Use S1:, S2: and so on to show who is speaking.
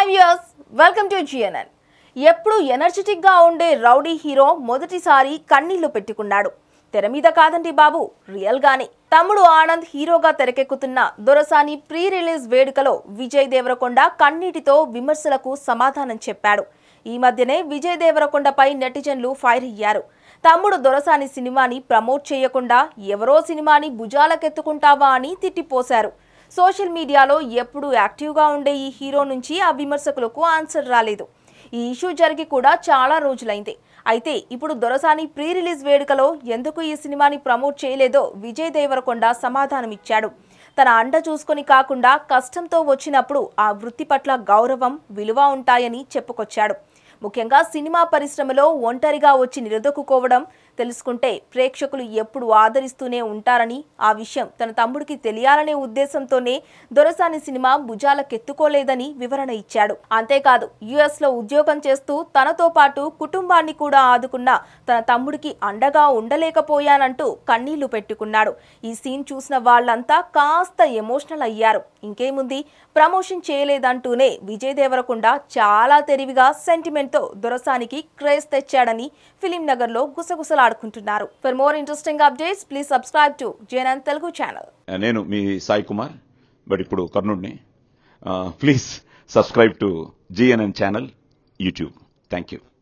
S1: hi viewers welcome to GNN ఎప్పుడు energetic గా ఉండే రౌడీ హీరో మొదటిసారి కన్నీళ్లు పెట్టుకున్నాడు తెర మీద కాదండి బాబు రియల్ గానే తమ్ముడు ఆనంద్ హీరోగా తెరకెక్కుతున్న దొరసాని ప్రీ రిలీజ్ వేడుకలో విజయ్ దేవరకొండ కన్నీటితో విమర్శలకు సమాధానం చెప్పాడు ఈ మధ్యనే విజయ్ దేవరకొండపై నెటిజన్లు ఫైర్ అయ్యారు తమ్ముడు దొరసాని సినిమాని ప్రమోట్ చేయకుండా ఎవరో సినిమాని భుజాలకెత్తుకుంటావా అని తిట్టిపోశారు సోషల్ మీడియాలో ఎప్పుడూ యాక్టివ్గా ఉండే ఈ హీరో నుంచి ఆ విమర్శకులకు ఆన్సర్ రాలేదు ఈ ఇష్యూ జరిగి కూడా చాలా రోజులైంది అయితే ఇప్పుడు దొరసాని ప్రీ రిలీజ్ వేడుకలో ఎందుకు ఈ సినిమాని ప్రమోట్ చేయలేదో విజయ్ దేవరకొండ సమాధానమిచ్చాడు తన అండ చూసుకొని కాకుండా కష్టంతో వచ్చినప్పుడు ఆ వృత్తి పట్ల గౌరవం విలువ ఉంటాయని చెప్పుకొచ్చాడు ముఖ్యంగా సినిమా పరిశ్రమలో ఒంటరిగా వచ్చి నిలదొక్కుకోవడం తెలుసుకుంటే ప్రేక్షకులు ఎప్పుడు ఆదరిస్తూనే ఉంటారని ఆ విషయం తన తమ్ముడికి తెలియాలనే ఉద్దేశంతోనే దొరసాని సినిమా భుజాలకెత్తుకోలేదని వివరణ ఇచ్చాడు అంతేకాదు యుఎస్ లో ఉద్యోగం చేస్తూ తనతో పాటు కుటుంబాన్ని కూడా ఆదుకున్న తన తమ్ముడికి అండగా ఉండలేకపోయానంటూ కన్నీళ్లు పెట్టుకున్నాడు ఈ సీన్ చూసిన వాళ్ళంతా కాస్త ఎమోషనల్ అయ్యారు ఇంకేముంది ప్రమోషన్ చేయలేదంటూనే విజయ్ దేవరకొండ చాలా తెలివిగా సెంటిమెంట్ తో దొరసానికి క్రేజ్ తెచ్చాడని ఫిలిం నగర్ లో గుసగుసలాడుకుంటున్నారు for more interesting updates please subscribe to JNN Telugu channel
S2: నేను మీ సాయి కుమార్ బట్ ఇప్పుడు కర్ణుడిని please subscribe to GNN channel YouTube thank you